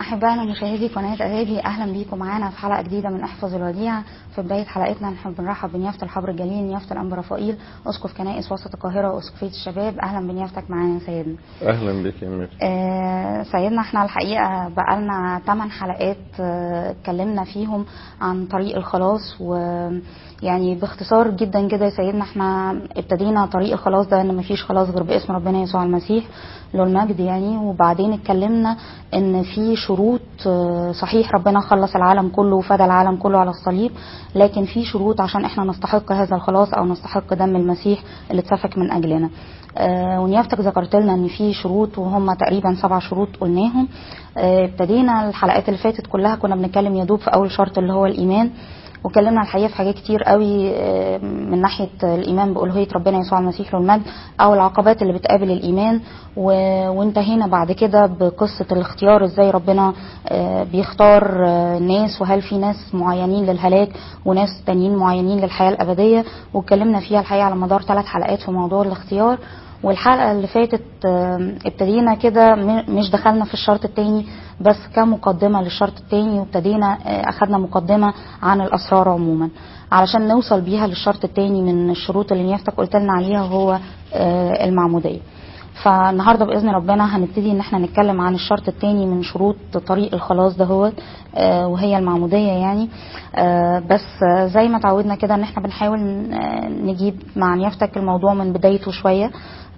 أحبائنا مشاهدي قناة أغابي أهلا بيكم معانا في حلقة جديدة من احفظ الوديعة في بداية حلقتنا نحب نرحب بنيافة الحبر الجليل نيافة الأنبا رفائيل أسقف كنائس وسط القاهرة وأسقفية الشباب أهلا بنيافتك معانا يا سيدنا اهلا بك يا مير آه سيدنا احنا الحقيقة بقالنا 8 حلقات آه، اتكلمنا فيهم عن طريق الخلاص ويعني باختصار جدا كده يا سيدنا احنا ابتدينا طريق الخلاص ده ان مفيش خلاص غير باسم ربنا يسوع المسيح له المجد يعني وبعدين اتكلمنا ان في شروط آه، صحيح ربنا خلص العالم كله وفدى العالم كله على الصليب لكن في شروط عشان احنا نستحق هذا الخلاص او نستحق دم المسيح اللي اتسفك من اجلنا آه، ونيافتك ذكرت لنا ان في شروط وهم تقريبا سبع شروط قلناهم آه، ابتدينا الحلقات اللي فاتت كلها كنا بنتكلم يدوب في اول شرط اللي هو الايمان وكلمنا الحقيقه في حاجات كتير قوي آه، من ناحيه الايمان بالوهيه ربنا يسوع المسيح له المجد او العقبات اللي بتقابل الايمان و... وانتهينا بعد كده بقصه الاختيار ازاي ربنا آه، بيختار آه، ناس وهل في ناس معينين للهلاك وناس تانيين معينين للحياه الابديه واتكلمنا فيها الحقيقه على مدار ثلاث حلقات في موضوع الاختيار والحلقه اللي فاتت آه، ابتدينا كده م- مش دخلنا في الشرط التاني بس كمقدمه للشرط التاني وابتدينا آه، اخدنا مقدمه عن الاسرار عموما علشان نوصل بيها للشرط التاني من الشروط اللي نيافتك قلت لنا عليها وهو آه، المعموديه فالنهارده باذن ربنا هنبتدي ان احنا نتكلم عن الشرط التاني من شروط طريق الخلاص ده هو آه، وهي المعموديه يعني آه، بس آه، زي ما تعودنا كده ان احنا بنحاول آه، نجيب مع نيافتك الموضوع من بدايته شويه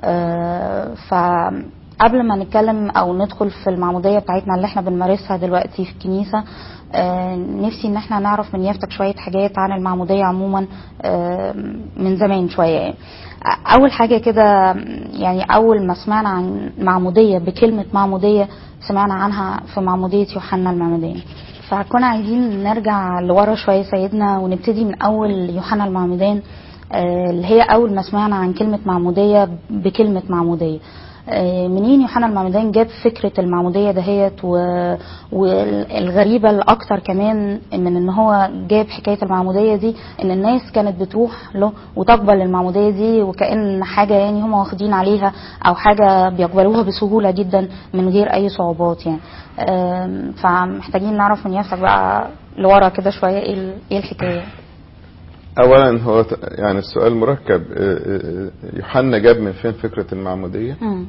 آه، فقبل ما نتكلم او ندخل في المعموديه بتاعتنا اللي احنا بنمارسها دلوقتي في الكنيسه آه، نفسي ان احنا نعرف من نيافتك شويه حاجات عن المعموديه عموما آه، من زمان شويه يعني اول حاجه كده يعني اول ما سمعنا عن معموديه بكلمه معموديه سمعنا عنها في معموديه يوحنا المعمدان فكنا عايزين نرجع لورا شويه سيدنا ونبتدي من اول يوحنا المعمدان آه، اللي هي اول ما سمعنا عن كلمه معموديه بكلمه معموديه آه، منين يوحنا المعمدان جاب فكره المعموديه دهيت و- والغريبه الاكتر كمان من ان هو جاب حكايه المعموديه دي ان الناس كانت بتروح له وتقبل المعموديه دي وكان حاجه يعني هم واخدين عليها او حاجه بيقبلوها بسهوله جدا من غير اي صعوبات يعني آم، فمحتاجين نعرف من نفسك بقى لورا كده شويه ايه ال- ايه الحكايه اولا هو ت- يعني السؤال مركب آه، آه، يوحنا جاب من فين فكره المعموديه مم.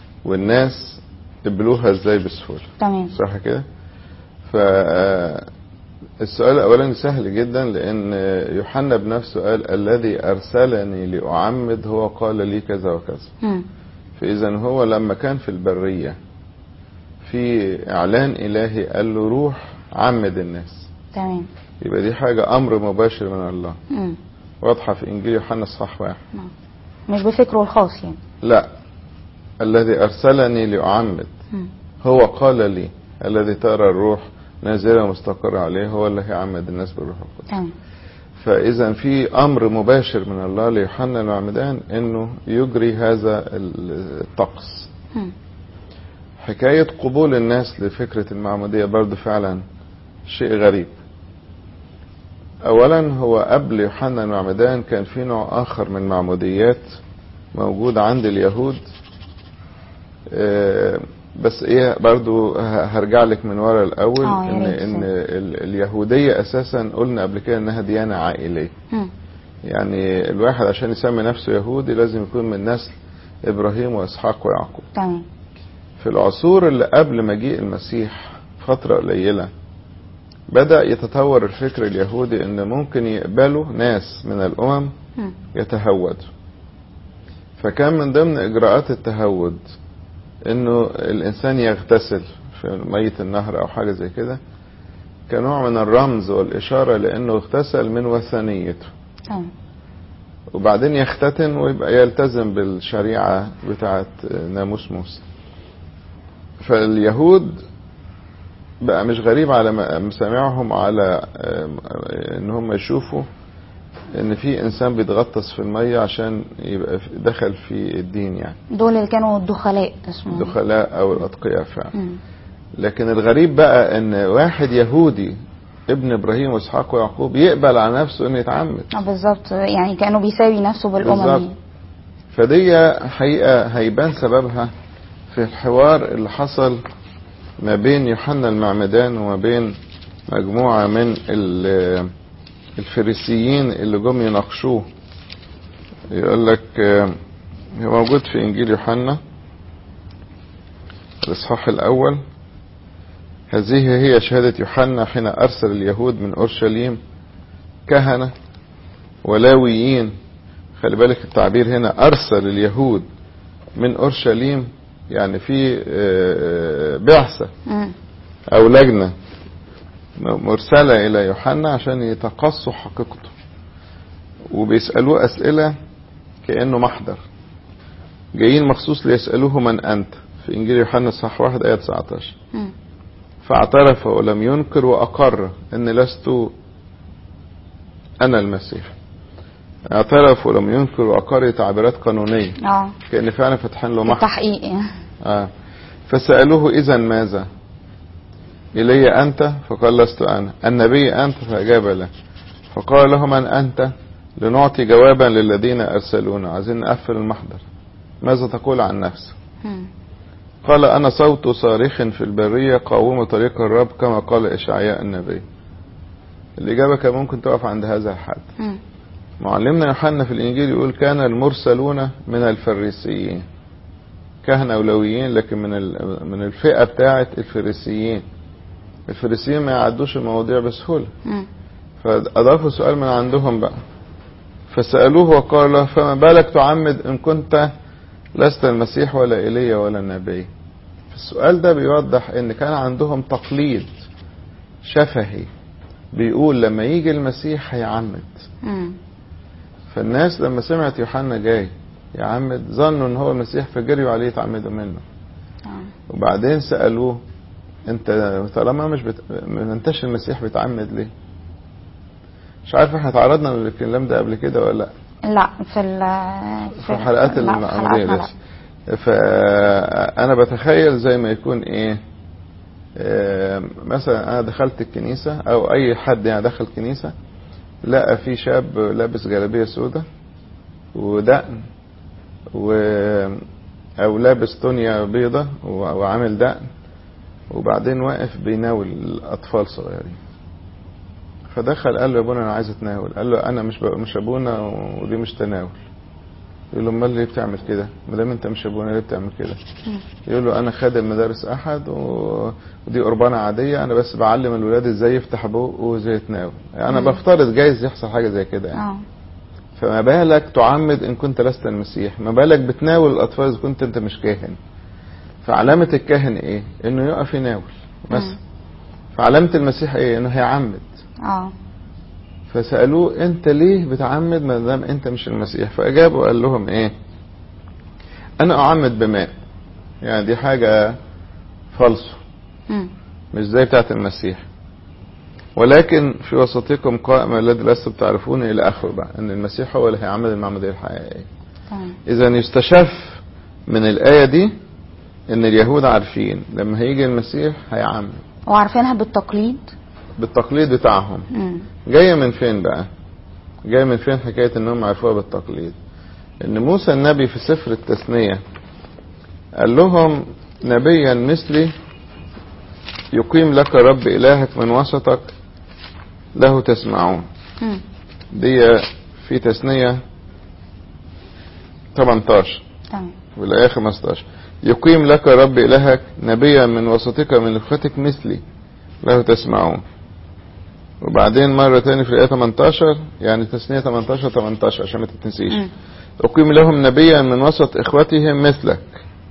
والناس قبلوها ازاي بسهوله تمام صح كده ف آه، السؤال الاولاني سهل جدا لان يوحنا بنفسه قال الذي ارسلني لاعمد هو قال لي كذا وكذا مم. فاذا هو لما كان في البريه في اعلان الهي قال له روح عمد الناس تمام يبقى دي حاجه امر مباشر من الله مم. واضحه في انجيل يوحنا اصحاح واحد نعم. مش بفكره الخاص يعني لا الذي ارسلني لاعمد مم. هو قال لي الذي ترى الروح نازله مستقرة عليه هو اللي هيعمد الناس بالروح القدس تمام فاذا في امر مباشر من الله ليوحنا المعمدان انه يجري هذا الطقس مم. حكايه قبول الناس لفكره المعموديه برضو فعلا شيء غريب اولا هو قبل يوحنا المعمدان كان في نوع اخر من معموديات موجود عند اليهود آه، بس ايه برضو ه- هرجع لك من ورا الاول آه، يا ان ريت. ان ال- اليهوديه اساسا قلنا قبل كده انها ديانه عائليه مم. يعني الواحد عشان يسمي نفسه يهودي لازم يكون من نسل ابراهيم واسحاق ويعقوب تمام في العصور اللي قبل مجيء المسيح فترة قليلة بدأ يتطور الفكر اليهودي ان ممكن يقبلوا ناس من الامم مم. يتهودوا فكان من ضمن اجراءات التهود انه الانسان يغتسل في مية النهر او حاجة زي كده كنوع من الرمز والاشارة لانه اغتسل من وثنيته تمام وبعدين يختتن ويبقى يلتزم بالشريعة بتاعت ناموس موسى فاليهود بقى مش غريب على م- مسامعهم على آم، آه، ان هم يشوفوا ان في انسان بيتغطس في المية عشان يبقى في- دخل في الدين يعني دول اللي كانوا الدخلاء اسمه الدخلاء او الاتقياء فعلا مم. لكن الغريب بقى ان واحد يهودي ابن ابراهيم واسحاق ويعقوب يقبل على نفسه انه يتعمد اه بالظبط يعني كانه بيساوي نفسه بالامم بالظبط. فدي حقيقة هيبان سببها في الحوار اللي حصل ما بين يوحنا المعمدان وما بين مجموعة من ال- الفريسيين اللي جم يناقشوه يقول لك آه، هو موجود في انجيل يوحنا الاصحاح الاول هذه هي شهادة يوحنا حين ارسل اليهود من اورشليم كهنة ولاويين خلي بالك التعبير هنا ارسل اليهود من اورشليم يعني في آه، بعثة مم. او لجنة مرسلة الى يوحنا عشان يتقصوا حقيقته وبيسألوه اسئلة كأنه محضر جايين مخصوص ليسألوه من انت في انجيل يوحنا صح واحد ايه 19 مم. فاعترف ولم ينكر واقر ان لست انا المسيح اعترف ولم ينكر واقر تعبيرات قانونية اه كأن فعلا فاتحين له محضر التحقيق يعني. آه. فسألوه إذا ماذا إلي أنت فقال لست أنا النبي أنت فأجاب له فقال له من أنت لنعطي جوابا للذين أرسلونا عايزين نقفل المحضر ماذا تقول عن نفسك مم. قال أنا صوت صارخ في البرية قاوموا طريق الرب كما قال إشعياء النبي الإجابة كان ممكن تقف عند هذا الحد مم. معلمنا يوحنا في الإنجيل يقول كان المرسلون من الفريسيين كهنة أولويين لكن من ال- من الفئة بتاعة الفريسيين الفريسيين ما يعدوش المواضيع بسهولة مم. فأضافوا سؤال من عندهم بقى فسألوه وقال له فما بالك تعمد إن كنت لست المسيح ولا إيليا ولا النبي السؤال ده بيوضح إن كان عندهم تقليد شفهي بيقول لما يجي المسيح هيعمد مم. فالناس لما سمعت يوحنا جاي يعمد ظنوا ان هو المسيح فجريوا عليه يتعمدوا منه آه. وبعدين سألوه انت طالما مش بت... ما انتش المسيح بتعمد ليه مش عارف احنا تعرضنا للكلام ده قبل كده ولا لا لا في ال في حلقات لا، في المعمودية حلقاتنا لا. لسه فأنا بتخيل زي ما يكون إيه آه، مثلا أنا دخلت الكنيسة أو أي حد يعني دخل كنيسة لقى في شاب لابس جلابية سودة ودقن و أو لابس تونيا بيضة و- وعامل دقن وبعدين واقف بيناول الأطفال صغيرين فدخل قال له يا ابونا انا عايز اتناول قال له انا مش ب... مش ابونا ودي مش تناول يقول له امال ليه بتعمل كده ما دام انت مش ابونا ليه بتعمل كده مم. يقول له انا خادم مدارس احد و... ودي قربانه عاديه انا بس بعلم الولاد ازاي يفتح بقه وازاي يتناول انا مم. بفترض جايز يحصل حاجه زي كده يعني اه فما بالك تعمد ان كنت لست المسيح ما بالك بتناول الاطفال اذا كنت انت مش كاهن فعلامه الكاهن ايه انه يقف يناول بس مم. فعلامه المسيح ايه انه هيعمد اه فسألوه انت ليه بتعمد ما دام انت مش المسيح فاجابوا قال لهم ايه انا اعمد بماء يعني دي حاجة فالصو مم. مش زي بتاعت المسيح ولكن في وسطكم قائم الذي لستم تعرفون الى اخره بقى ان المسيح هو اللي هيعمل المعمودية الحقيقية تمام اذا يستشف من الاية دي ان اليهود عارفين لما هيجي المسيح هيعمل وعارفينها بالتقليد بالتقليد بتاعهم مم. جاية من فين بقى جاية من فين حكاية انهم عرفوها بالتقليد ان موسى النبي في سفر التثنية قال لهم نبيا مثلي يقيم لك رب الهك من وسطك له تسمعون مم. دي في تثنية 18 تمام والآية 15 يقيم لك رب إلهك نبيا من وسطك من اخوتك مثلي له تسمعون وبعدين مرة تاني في الآية 18 يعني تثنية 18 18 عشان ما تتنسيش مم. أقيم لهم نبيا من وسط إخوتهم مثلك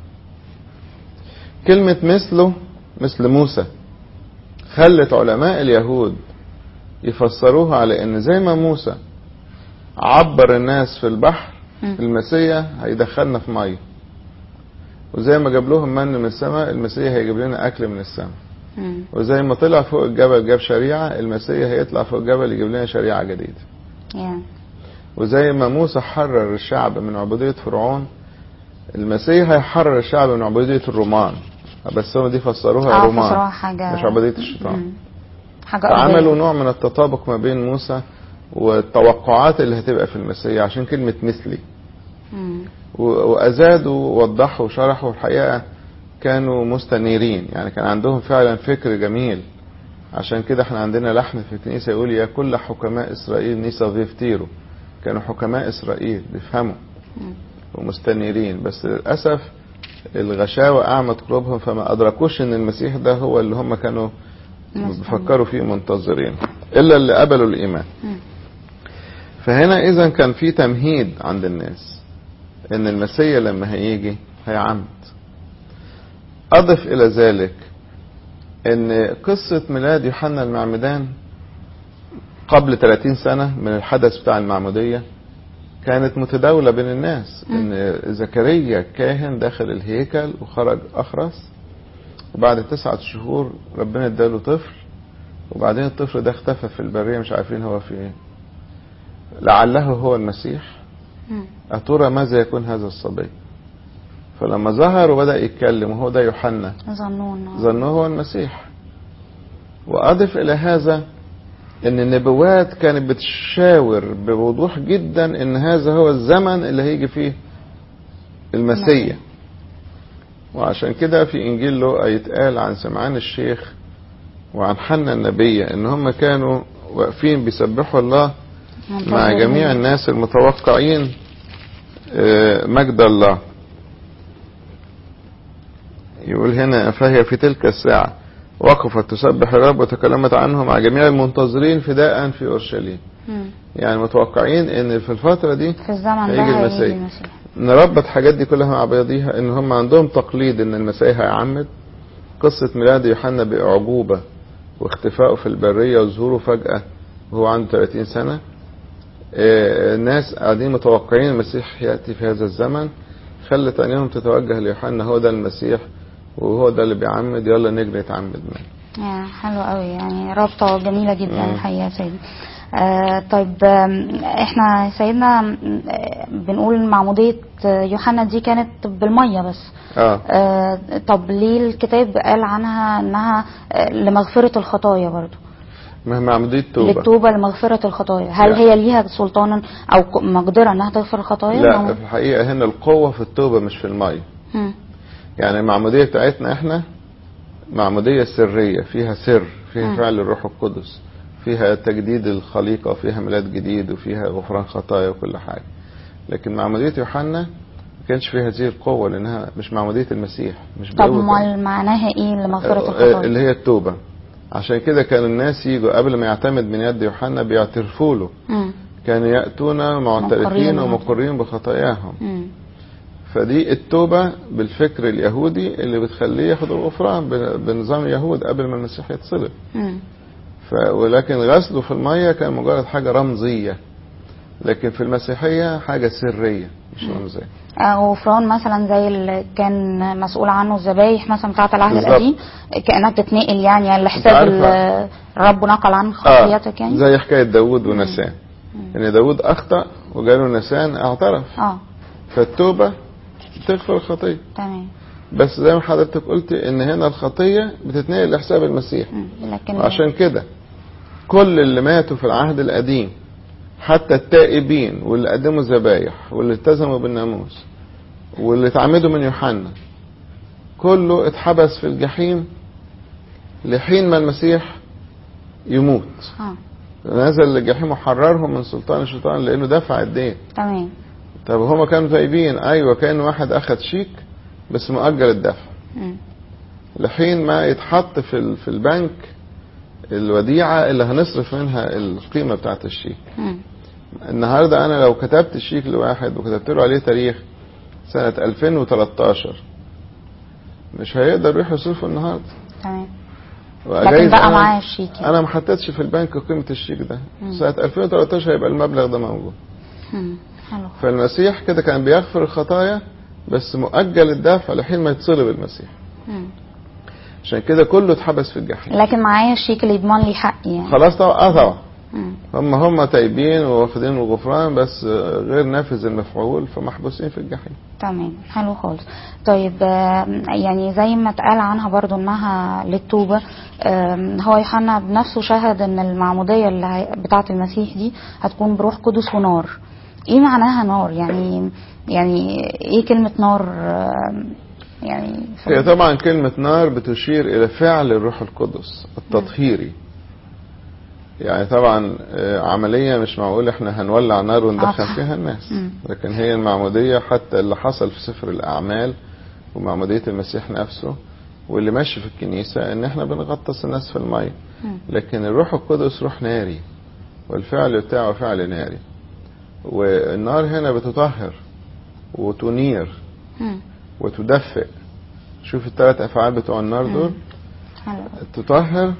كلمة مثله مثل موسى خلت علماء اليهود يفسروها على ان زي ما موسى عبر الناس في البحر مم. المسيح هيدخلنا في ميه وزي ما جاب لهم من من السماء المسيح هيجيب لنا اكل من السماء مم. وزي ما طلع فوق الجبل جاب شريعة المسيح هيطلع فوق الجبل يجيب لنا شريعة جديدة يا. وزي ما موسى حرر الشعب من عبودية فرعون المسيح هيحرر الشعب من عبودية الرومان بس هم دي فسروها اه رومان فسروها حاجة مش عبودية الشيطان مم. حاجة فعملوا أرضية. نوع من التطابق ما بين موسى والتوقعات اللي هتبقى في المسيح عشان كلمة مثلي مم. و- وأزادوا ووضحوا وشرحوا الحقيقة كانوا مستنيرين يعني كان عندهم فعلا فكر جميل عشان كده احنا عندنا لحن في الكنيسة يقول يا كل حكماء إسرائيل نيسا فيفتيرو كانوا حكماء إسرائيل بيفهموا مم. ومستنيرين بس للأسف الغشاوة أعمت قلوبهم فما أدركوش إن المسيح ده هو اللي هم كانوا مستنير. بيفكروا فيه منتظرين إلا اللي قبلوا الإيمان مم. فهنا إذا كان في تمهيد عند الناس إن المسيح لما هيجي هيعمد أضف إلى ذلك إن قصة ميلاد يوحنا المعمدان قبل 30 سنة من الحدث بتاع المعمودية كانت متداولة بين الناس إن زكريا كاهن داخل الهيكل وخرج أخرس وبعد تسعة شهور ربنا اداله طفل وبعدين الطفل ده اختفى في البرية مش عارفين هو في ايه لعله هو المسيح مم. أترى ماذا يكون هذا الصبي فلما ظهر وبدأ يتكلم وهو ده يوحنا ظنون ظنوه هو المسيح وأضف إلى هذا أن النبوات كانت بتشاور بوضوح جدا أن هذا هو الزمن اللي هيجي فيه المسيح وعشان كده في إنجيل لوقا يتقال عن سمعان الشيخ وعن حنا النبية أن هم كانوا واقفين بيسبحوا الله مع منتظرين. جميع الناس المتوقعين آه، مجد الله يقول هنا فهي في تلك الساعة وقفت تسبح الرب وتكلمت عنه مع جميع المنتظرين فداء في أورشليم مم. يعني متوقعين ان في الفترة دي في الزمن ده هيجي هيجي المسيح. المسيح نربط الحاجات دي كلها مع بعضيها ان هم عندهم تقليد ان المسيح هيعمد قصة ميلاد يوحنا بأعجوبة واختفائه في البرية وظهوره فجأة وهو عنده 30 سنة آه، الناس قاعدين متوقعين المسيح يأتي في هذا الزمن خلت عينيهم تتوجه ليوحنا هو ده المسيح وهو ده اللي بيعمد يلا نجري نتعمد معاه يا حلو قوي يعني رابطة جميلة جدا مم. الحقيقة يا سيدي آه طيب آم، احنا يا سيدنا آم، آه، بنقول معمودية آه، يوحنا دي كانت بالمية بس اه آه طب ليه الكتاب قال عنها انها آه، لمغفرة الخطايا برضو مهما عمودية توبة للتوبة لمغفرة الخطايا هل لا. هي ليها سلطانا او ق- مقدرة انها تغفر الخطايا لا أو- في الحقيقة هنا القوة في التوبة مش في المية مم. يعني المعمودية بتاعتنا احنا معمودية سرية فيها سر فيها مم. فعل الروح القدس فيها تجديد الخليقة وفيها ميلاد جديد وفيها غفران خطايا وكل حاجة لكن معمودية يوحنا ما كانش فيها هذه القوة لأنها مش معمودية المسيح مش طب بقوة امال معناها ايه لمغفرة آه، الخطايا اللي هي التوبة عشان كده كان الناس يجوا قبل ما يعتمد من يد يوحنا بيعترفوا له مم. كانوا يأتون معترفين مقرين ومقرين بخطاياهم مم. فدي التوبة بالفكر اليهودي اللي بتخليه ياخد الغفران ب- بنظام اليهود قبل ما المسيح يتصلب مم. ف... ولكن غسله في المية كان مجرد حاجة رمزية لكن في المسيحية حاجة سرية مش رمزية آه، غفران مثلا زي اللي كان مسؤول عنه الذبايح مثلا بتاعة العهد بالظبط. القديم كأنها بتتنقل يعني لحساب عارفة. ال- الرب نقل عن خطيتك يعني زي حكاية داود ونسان ان داود اخطأ وجاله نسان اعترف اه فالتوبة تغفر الخطية تمام بس زي ما حضرتك قلت ان هنا الخطية بتتنقل لحساب المسيح مم. لكن وعشان كده كل اللي ماتوا في العهد القديم حتى التائبين واللي قدموا ذبايح واللي التزموا بالناموس واللي اتعمدوا من يوحنا كله اتحبس في الجحيم لحين ما المسيح يموت اه نزل الجحيم وحررهم من سلطان الشيطان لانه دفع الدين تمام طب هما كانوا تايبين ايوه كان واحد اخد شيك بس مؤجل الدفع مم. لحين ما يتحط في ال- في البنك الوديعة اللي هنصرف منها القيمة بتاعت الشيك مم. النهاردة أنا لو كتبت الشيك لواحد وكتبت له عليه تاريخ سنة 2013 مش هيقدر يروح يصرفه النهاردة تمام لكن وأجايز بقى أنا- معاه الشيك يعني. أنا ما حطيتش في البنك قيمة الشيك ده مم. سنة 2013 هيبقى المبلغ ده موجود مم. حلو فالمسيح كده كان بيغفر الخطايا بس مؤجل الدفع لحين ما يتصلب المسيح مم. عشان كده كله اتحبس في الجحيم لكن معايا الشيك اللي يضمن لي حقي يعني خلاص طبعا اه طبعا مم. هم هم تايبين واخدين الغفران بس غير نافذ المفعول فمحبوسين في الجحيم تمام حلو خالص طيب آم، يعني زي ما اتقال عنها برضو انها للتوبة آم، هو يوحنا بنفسه شهد ان المعمودية اللي هي- بتاعة المسيح دي هتكون بروح قدس ونار ايه معناها نار يعني يعني ايه كلمة نار آم، يعني ف- هي طبعا كلمة نار بتشير إلى فعل الروح القدس التطهيري يعني طبعا آه، عملية مش معقول احنا هنولع نار وندخل آه. فيها الناس مم. لكن هي المعمودية حتى اللي حصل في سفر الأعمال ومعمودية المسيح نفسه واللي ماشي في الكنيسة ان احنا بنغطس الناس في المية مم. لكن الروح القدس روح ناري والفعل بتاعه فعل ناري والنار هنا بتطهر وتنير مم. وتدفئ شوف الثلاث افعال بتوع النار دول حلو. تطهر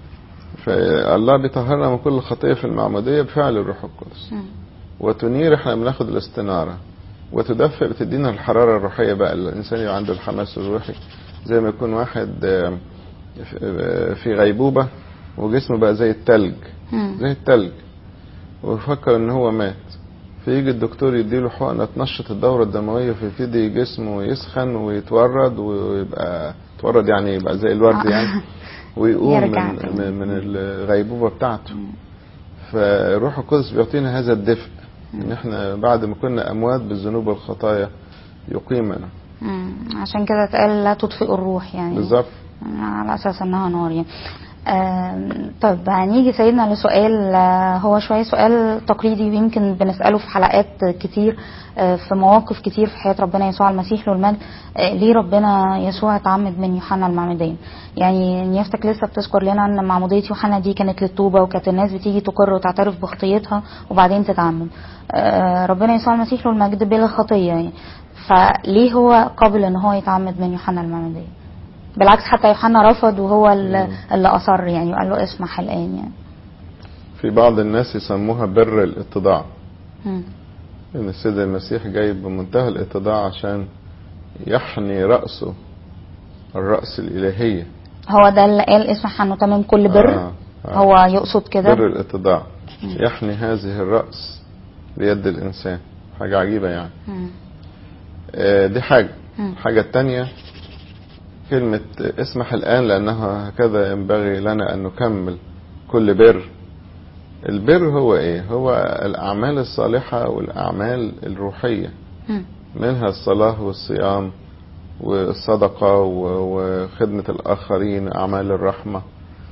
فالله بيطهرنا من كل خطيه في المعموديه بفعل الروح القدس مم. وتنير احنا بناخد الاستناره وتدفئ بتدينا الحراره الروحيه بقى الانسان يبقى عنده الحماس الروحي زي ما يكون واحد آه، في- في غيبوبه وجسمه بقى زي التلج مم. زي التلج ويفكر ان هو مات فيجي الدكتور يديله حقنة تنشط الدورة الدموية فيبتدي جسمه يسخن ويتورد ويبقى يتورد يعني يبقى زي الورد آه. يعني ويقوم يرجع من, تاني. من, من الغيبوبة بتاعته فالروح القدس بيعطينا هذا الدفء ان احنا بعد ما كنا اموات بالذنوب والخطايا يقيمنا مم. عشان كده اتقال لا تطفئ الروح يعني بالظبط على اساس انها نار يعني آم، طب هنيجي سيدنا لسؤال آه، هو شوية سؤال تقليدي ويمكن بنسأله في حلقات كتير آه، في مواقف كتير في حياة ربنا يسوع المسيح له المجد آه، ليه ربنا يسوع اتعمد من يوحنا المعمدان يعني نيافتك لسه بتذكر لنا ان معمودية يوحنا دي كانت للتوبة وكانت الناس بتيجي تقر وتعترف بخطيتها وبعدين تتعمد آه، ربنا يسوع المسيح له المجد بلا خطية يعني فليه هو قابل ان هو يتعمد من يوحنا المعمدان بالعكس حتى يوحنا رفض وهو اللي, اللي اصر يعني وقال له اسمح الان يعني في بعض الناس يسموها بر الاتضاع مم. ان السيد المسيح جاي بمنتهى الاتضاع عشان يحني رأسه الرأس الإلهية هو ده اللي قال اسمح عنه تمام كل بر آه، آه. هو يقصد كده بر الاتضاع يحني هذه الرأس بيد الإنسان حاجة عجيبة يعني مم. آه، دي حاجة مم. الحاجة التانية كلمة اسمح الآن لأنها هكذا ينبغي لنا أن نكمل كل بر البر هو إيه هو الأعمال الصالحة والأعمال الروحية مم. منها الصلاة والصيام والصدقة و- وخدمة الآخرين أعمال الرحمة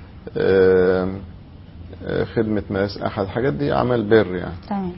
آم، آه، خدمة ماس أحد الحاجات دي أعمال بر يعني تمام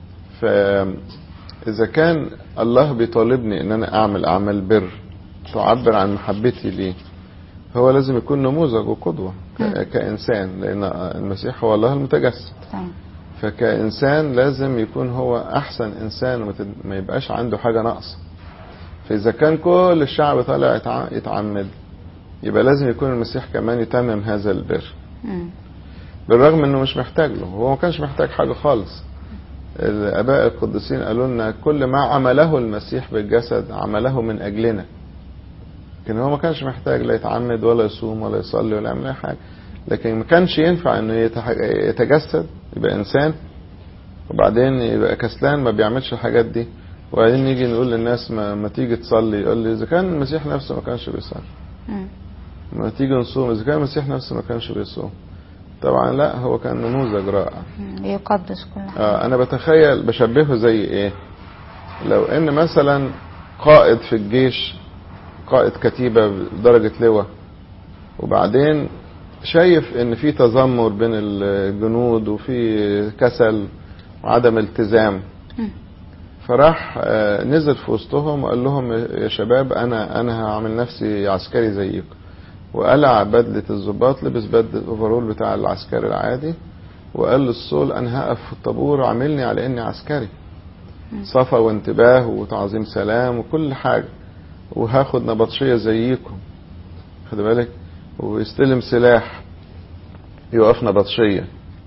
فإذا كان الله بيطالبني إن أنا أعمل أعمال بر تعبر عن محبتي ليه هو لازم يكون نموذج وقدوة ك- مم. كإنسان لأن المسيح هو الله المتجسد تمام فكإنسان لازم يكون هو أحسن إنسان وما تد- ما يبقاش عنده حاجة ناقصة فإذا كان كل الشعب طالع يتع- يتعمد يبقى لازم يكون المسيح كمان يتمم هذا البر مم. بالرغم انه مش محتاج له هو ما كانش محتاج حاجه خالص الاباء القديسين قالوا لنا كل ما عمله المسيح بالجسد عمله من اجلنا لكن هو ما كانش محتاج لا يتعمد ولا يصوم ولا يصلي ولا يعمل اي حاجه لكن ما كانش ينفع انه يتح- يتجسد يبقى انسان وبعدين يبقى كسلان ما بيعملش الحاجات دي وبعدين نيجي نقول للناس ما, ما تيجي تصلي يقول لي اذا كان المسيح نفسه ما كانش بيصلي مم. ما تيجي نصوم اذا كان المسيح نفسه ما كانش بيصوم طبعا لا هو كان نموذج رائع مم. يقدس كل حاجة آه انا بتخيل بشبهه زي ايه لو ان مثلا قائد في الجيش قائد كتيبة بدرجة لواء وبعدين شايف ان في تذمر بين الجنود وفي كسل وعدم التزام مم. فراح آه، نزل في وسطهم وقال لهم يا شباب انا انا هعمل نفسي عسكري زيكم وقلع بدلة الضباط لبس بدلة الاوفرول بتاع العسكري العادي وقال للصول انا هقف في الطابور عاملني على اني عسكري صفا وانتباه وتعظيم سلام وكل حاجة وهاخد نبطشية زيكم خد بالك ويستلم سلاح يقف نبطشية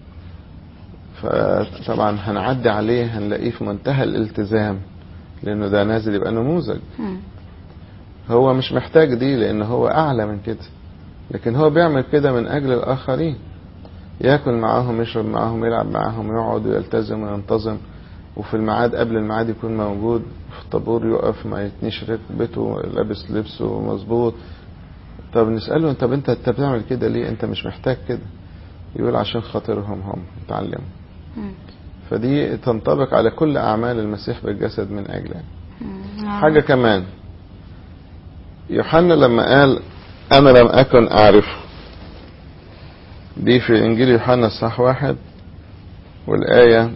فطبعا هنعدي عليه هنلاقيه في منتهى الالتزام لانه ده نازل يبقى نموذج مم. هو مش محتاج دي لان هو اعلى من كده لكن هو بيعمل كده من اجل الاخرين ياكل معاهم يشرب معاهم يلعب معاهم يقعد ويلتزم وينتظم وفي الميعاد قبل الميعاد يكون موجود في الطابور يقف ما يتنيش ركبته لابس لبسه مظبوط طب نسأله طب انت انت بتعمل كده ليه انت مش محتاج كده يقول عشان خاطرهم هم يتعلموا مم. فدي تنطبق على كل اعمال المسيح بالجسد من اجلها مم. حاجة كمان يوحنا لما قال انا لم اكن اعرفه دي في انجيل يوحنا الصح واحد والايه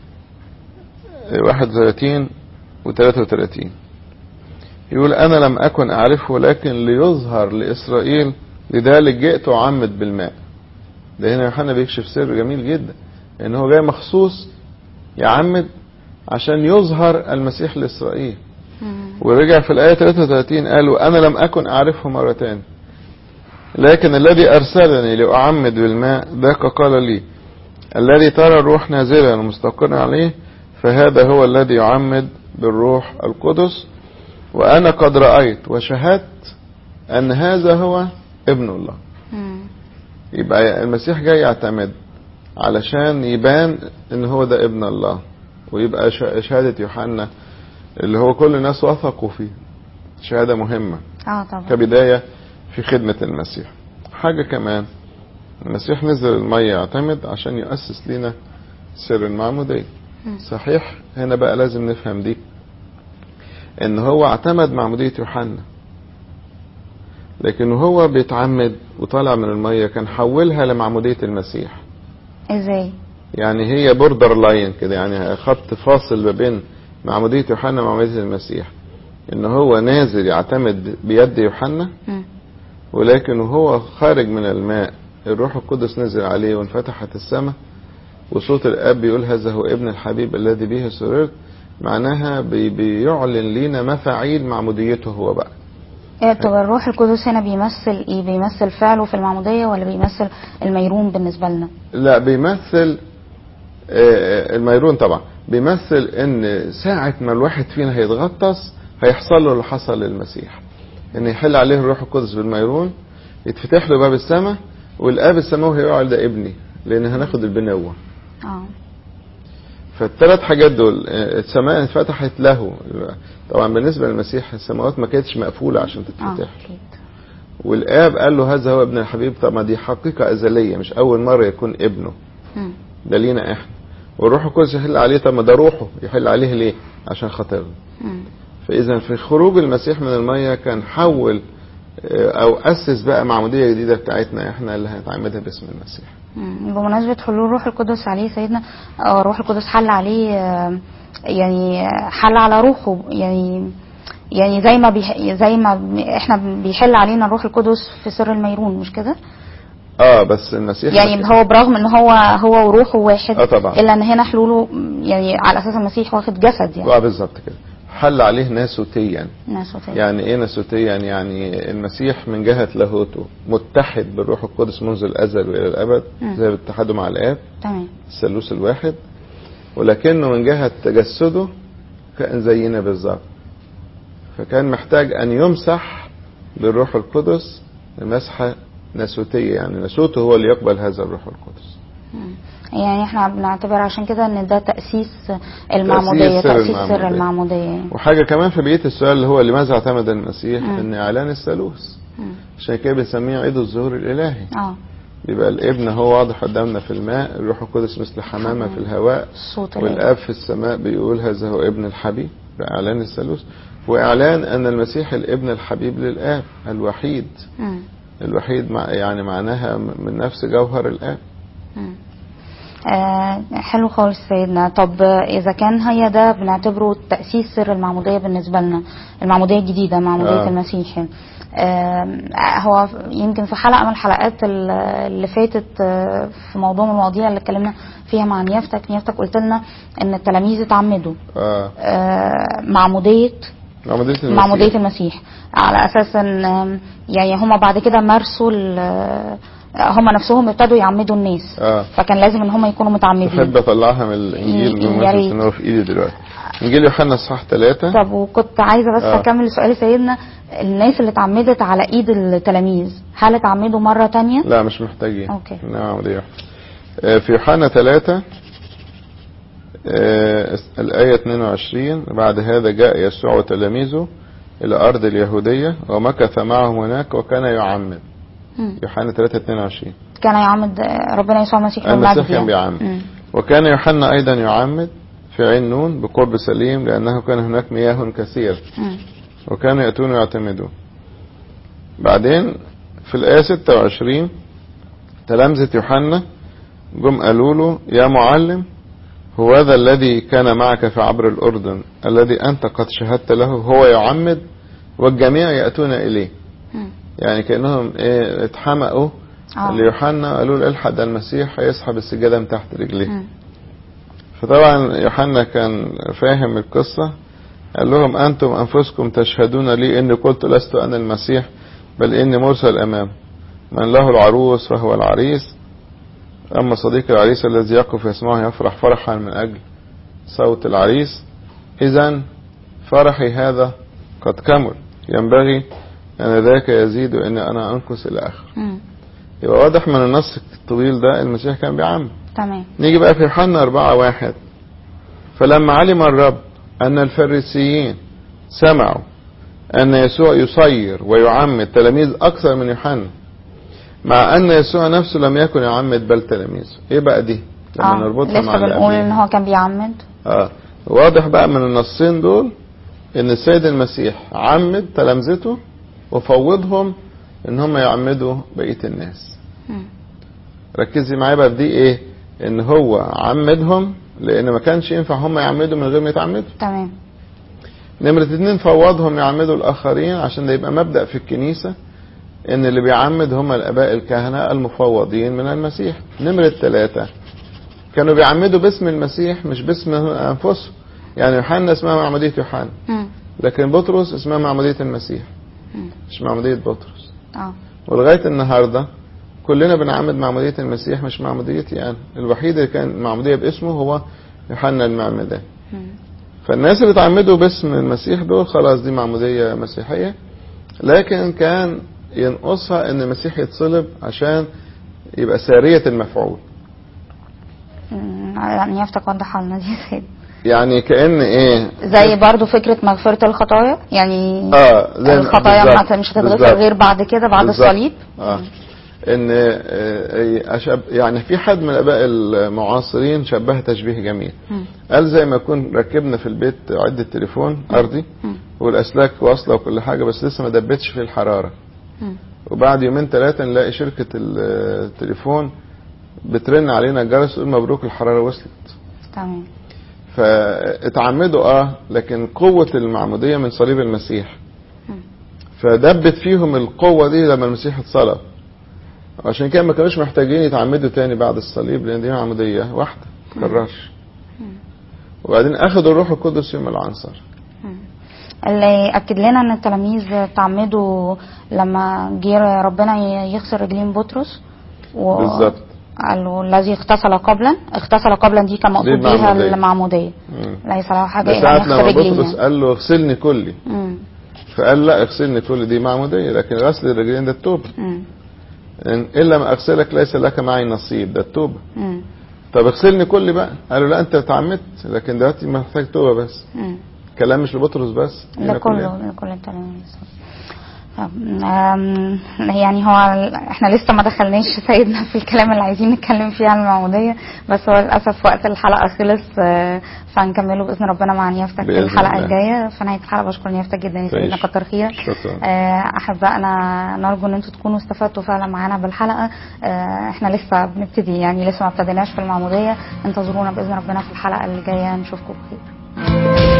31 و 33 يقول انا لم اكن اعرفه لكن ليظهر لاسرائيل لذلك جئت اعمد بالماء ده هنا يوحنا بيكشف سر جميل جدا ان هو جاي مخصوص يعمد عشان يظهر المسيح لاسرائيل مم. ورجع في الآية 33 قالوا أنا لم أكن أعرفه مرتين لكن الذي أرسلني لأعمد بالماء ذاك قال لي الذي ترى الروح نازلا ومستقرا عليه فهذا هو الذي يعمد بالروح القدس وأنا قد رأيت وشهدت أن هذا هو ابن الله مم. يبقى المسيح جاي يعتمد علشان يبان ان هو ده ابن الله ويبقى ش- شهادة يوحنا اللي هو كل الناس وثقوا فيه شهادة مهمة اه طبعا كبداية في خدمة المسيح حاجة كمان المسيح نزل المية يعتمد عشان يؤسس لنا سر المعمودية مم. صحيح هنا بقى لازم نفهم دي ان هو اعتمد معمودية يوحنا لكن هو بيتعمد وطالع من المية كان حولها لمعمودية المسيح ازاي يعني هي بوردر لاين كده يعني خط فاصل ما بين معمودية يوحنا ومعمودية المسيح ان هو نازل يعتمد بيد يوحنا مم. ولكن وهو خارج من الماء الروح القدس نزل عليه وانفتحت السماء وصوت الاب بيقول هذا هو ابن الحبيب الذي به سررت معناها بي بيعلن لينا مفاعيل معموديته هو بقى إيه طب الروح القدس هنا بيمثل ايه بيمثل فعله في المعمودية ولا بيمثل الميرون بالنسبة لنا لا بيمثل آه، الميرون طبعا بيمثل ان ساعة ما الواحد فينا هيتغطس هيحصل له اللي حصل للمسيح ان يحل عليه الروح القدس بالميرون يتفتح له باب السماء والاب السماوي هيقول ده ابني لان هناخد البنوة اه فالثلاث حاجات دول آه، السماء انفتحت له طبعا بالنسبة للمسيح السماوات ما كانتش مقفولة عشان اه تتفتح اكيد والاب قال له هذا هو ابن الحبيب طب ما دي حقيقة ازلية مش اول مرة يكون ابنه مم. ده لينا احنا والروح القدس يحل عليه طب ما ده روحه يحل عليه ليه عشان خاطرنا مم. فاذا في خروج المسيح من الميه كان حول آه، او اسس بقى معموديه جديده بتاعتنا احنا اللي هنتعمدها باسم المسيح مم. بمناسبة حلول روح القدس عليه سيدنا آه، روح القدس حل عليه آه، يعني حل على روحه يعني يعني زي ما بيح زي ما ب- احنا بيحل علينا الروح القدس في سر الميرون مش كده؟ اه بس المسيح يعني هو برغم ان هو هو وروحه واحد آه طبعا. الا ان هنا حلوله يعني على اساس المسيح واخد جسد يعني اه بالظبط كده حل عليه ناسوتيا ناسوتيا يعني ايه ناسوتيا يعني المسيح من جهه لاهوته متحد بالروح القدس منذ الازل والى الابد مم. زي اتحاده مع الاب تمام الثالوث الواحد ولكنه من جهة تجسده كان زينا بالظبط فكان محتاج أن يمسح بالروح القدس مسحة ناسوتية يعني ناسوته هو اللي يقبل هذا الروح القدس مم. يعني احنا بنعتبر عشان كده ان ده تأسيس المعمودية سر تأسيس سر المعمودية. المعمودية وحاجة كمان في بقية السؤال اللي هو لماذا اعتمد المسيح مم. ان اعلان الثالوث مم. عشان كده بنسميه عيد الظهور الالهي اه يبقى الابن هو واضح قدامنا في الماء الروح القدس مثل حمامة في الهواء الصوت والاب في السماء بيقول هذا هو ابن الحبيب باعلان الثالوث واعلان ان المسيح الابن الحبيب للاب الوحيد مم. الوحيد مع يعني معناها من نفس جوهر الاب مم. آه حلو خالص سيدنا طب إذا كان هي ده بنعتبره تأسيس سر المعمودية بالنسبة لنا المعمودية الجديدة معمودية آه. آه. المسيح يعني. آه هو يمكن في حلقة من الحلقات ال- اللي فاتت آه، في موضوع من المواضيع اللي اتكلمنا فيها مع نيافتك نيافتك قلت لنا ان التلاميذ اتعمدوا اه آه معمودية معمودية المسيح معمودية المسيح على اساس ان آم، يعني هما بعد كده مارسوا ال- هما نفسهم ابتدوا يعمدوا الناس اه فكان لازم ان هم يكونوا متعمدين بحب اطلعها من الانجيل يا بمناسبة ريت. ان هو في ايدي دلوقتي انجيل يوحنا اصحاح ثلاثة طب وكنت عايزه بس آه. اكمل سؤال سيدنا الناس اللي اتعمدت على ايد التلاميذ هل اتعمدوا مره تانية لا مش محتاجين أوكي. انها عملية آه، في يوحنا ثلاثة آه، الآية 22 بعد هذا جاء يسوع وتلاميذه إلى أرض اليهودية ومكث معهم هناك وكان يعمد مم. يوحنا 3 22 كان يعمد ربنا يسوع المسيح له المسيح المجد كان يعني. بيعمد مم. وكان يوحنا أيضا يعمد في عين نون بقرب سليم لأنه كان هناك مياه كثير مم. وكانوا يأتون ويعتمدون بعدين في الآية 26 تلامذة يوحنا جم قالوا له يا معلم هو ذا الذي كان معك في عبر الأردن الذي أنت قد شهدت له هو يعمد والجميع يأتون إليه مم. يعني كأنهم إيه اتحمقوا آه. ليوحنا قالوا له الحق ده المسيح هيسحب السجادة من تحت رجليه مم. فطبعا يوحنا كان فاهم القصة قال لهم أنتم أنفسكم تشهدون لي إني قلت لست أنا المسيح بل إني مرسل أمام من له العروس فهو العريس أما صديق العريس الذي يقف يسمعه يفرح فرحا من أجل صوت العريس إذا فرحي هذا قد كمل ينبغي أن ذاك يزيد وإني أنا أنقص إلى آخر مم. يبقى واضح من النص الطويل ده المسيح كان بيعمل تمام نيجي بقى في يوحنا أربعة واحد فلما علم الرب أن الفريسيين سمعوا أن يسوع يصير ويعمد تلاميذ أكثر من يوحنا مع أن يسوع نفسه لم يكن يعمد بل تلاميذه إيه بقى دي لما اه نربطها مع لسه اللي بنقول قبليها. ان هو كان بيعمد آه. واضح بقى من النصين دول ان السيد المسيح عمد تلامذته وفوضهم ان هم يعمدوا بقية الناس مم. ركزي معايا بقى في دي ايه ان هو عمدهم لان ما كانش ينفع هم يعمدوا من غير ما يتعمدوا تمام نمرة اتنين فوضهم يعمدوا الاخرين عشان ده يبقى مبدأ في الكنيسة ان اللي بيعمد هم الاباء الكهنة المفوضين من المسيح نمرة ثلاثة كانوا بيعمدوا باسم المسيح مش باسم انفسهم يعني يوحنا اسمها معمودية يوحنا مم. لكن بطرس اسمها معمودية المسيح مم. مش معمودية بطرس اه ولغاية النهاردة كلنا بنعمد معمودية المسيح مش معموديتي أنا الوحيد اللي كان معمودية باسمه هو يوحنا المعمدان مم. فالناس اللي اتعمدوا باسم المسيح دول خلاص دي معمودية مسيحية لكن كان ينقصها ان المسيح يتصلب عشان يبقى سارية المفعول مم. يعني يفتك وضح لنا دي سيد يعني كأن ايه زي برضو فكرة مغفرة الخطايا يعني اه زي الخطايا بالظبط، ما- مش هتتغفر بالظبط. غير بعد كده بعد بالظبط. الصليب اه ان آه، أشب يعني في حد من الاباء المعاصرين شبه تشبيه جميل مم. قال زي ما يكون ركبنا في البيت عدة تليفون ارضي مم. والاسلاك واصله وكل حاجه بس لسه ما دبتش فيه الحراره مم. وبعد يومين ثلاثه نلاقي شركه التليفون بترن علينا الجرس تقول مبروك الحراره وصلت تمام فاتعمدوا اه لكن قوه المعموديه من صليب المسيح مم. فدبت فيهم القوه دي لما المسيح اتصلب عشان كده ما كانوش محتاجين يتعمدوا تاني بعد الصليب لان دي معموديه واحده ما تكررش وبعدين اخذوا الروح القدس يوم العنصر مم. اللي اكد لنا ان التلاميذ تعمدوا لما جه ربنا يغسل رجلين بطرس و... بالظبط. قال له الذي اغتسل قبلا اغتسل قبلا دي كان مقصود دي بيها المعمودية. المعموديه مم. ليس له حاجه ده الا ان ساعة يغسل لما رجلين بطرس يعني. قال له اغسلني كلي مم. فقال لا اغسلني كل دي معمودية لكن غسل الرجلين ده التوبة مم. إن إلا ما أغسلك ليس لك معي نصيب ده التوبة مم. طب اغسلني كل بقى قالوا لا أنت اتعمدت لكن دلوقتي محتاج توبة بس مم. كلام مش لبطرس بس هنا لكله كلنا. لكل التلاميذ طب، آم، يعني هو ال- احنا لسه ما دخلناش سيدنا في الكلام اللي عايزين نتكلم فيه عن المعمودية بس هو للأسف وقت الحلقة خلص آه، فهنكمله بإذن ربنا مع نيافتك في بإذن الحلقة الله. الجاية في نهاية الحلقة بشكر نيافتك جدا يا سيدنا تعيش. كتر خيرك شكرا آه، أحبائنا نرجو إن أنتم تكونوا استفدتوا فعلا معانا بالحلقة آه، احنا لسه بنبتدي يعني لسه ما ابتديناش في المعمودية انتظرونا بإذن ربنا في الحلقة اللي جاية نشوفكم بخير